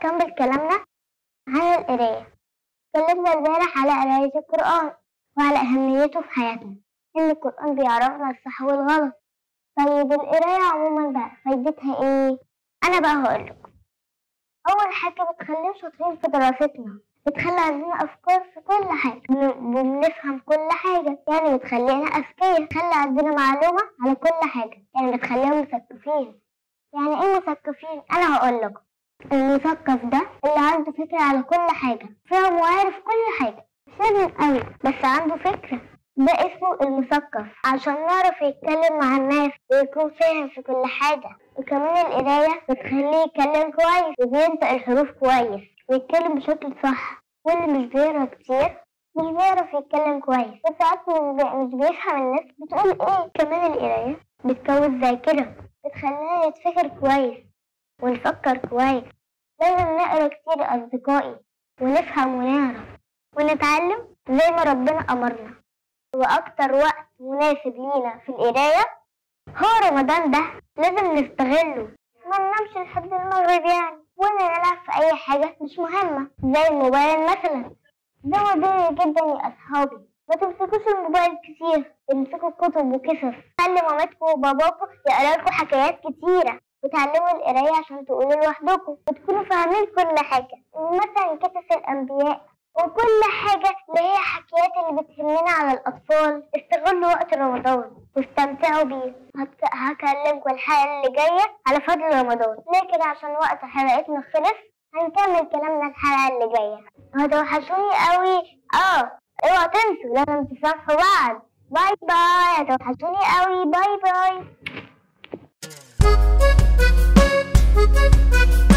نكمل كلامنا عن القراية اتكلمنا امبارح على قراية القرآن وعلى أهميته في حياتنا إن القرآن بيعرفنا الصح والغلط طيب القراية عموما بقى فايدتها إيه؟ أنا بقى هقولكم أول حاجة بتخلينا شاطرين في دراستنا بتخلي عندنا أفكار في كل حاجة بن- بنفهم كل حاجة يعني بتخلينا أذكياء بتخلي عندنا معلومة على كل حاجة يعني بتخلينا مثقفين يعني إيه مثقفين؟ أنا هقولكم المثقف ده اللي عنده فكرة على كل حاجة فاهم وعارف كل حاجة مش لازم قوي بس عنده فكرة ده اسمه المثقف عشان يعرف يتكلم مع الناس ويكون فاهم في كل حاجة وكمان القراية بتخليه يتكلم كويس وبينطق الحروف كويس ويتكلم بشكل صح واللي مش بيقرا كتير مش بيعرف يتكلم كويس وساعات مش بي- مش بيفهم الناس بتقول ايه كمان القراية بتكون الذاكرة بتخلينا نتفكر كويس ونفكر كويس لازم نقرا كتير أصدقائي ونفهم ونعرف ونتعلم زي ما ربنا أمرنا وأكتر وقت مناسب لينا في القراية هو رمضان ده لازم نستغله ما ننامش لحد المغرب يعني ولا نلعب في أي حاجة مش مهمة زي الموبايل مثلا ده وديني جدا يا أصحابي ما تمسكوش الموبايل كتير امسكوا كتب وقصص خلي مامتكم وباباكم يقرا لكم حكايات كتيرة وتعلموا القراية عشان تقولوا لوحدكم وتكونوا فاهمين كل حاجة مثلا قصص الأنبياء وكل حاجة اللي هي حكايات اللي بتهمنا على الأطفال استغلوا وقت رمضان واستمتعوا بيه هت- هكلمكم الحلقة اللي جاية على فضل رمضان لكن عشان وقت حلقتنا خلص هنكمل كلامنا الحلقة اللي جاية هتوحشوني قوي اه اوعوا تنسوا لازم تصافحوا بعض باي باي هتوحشوني قوي باي باي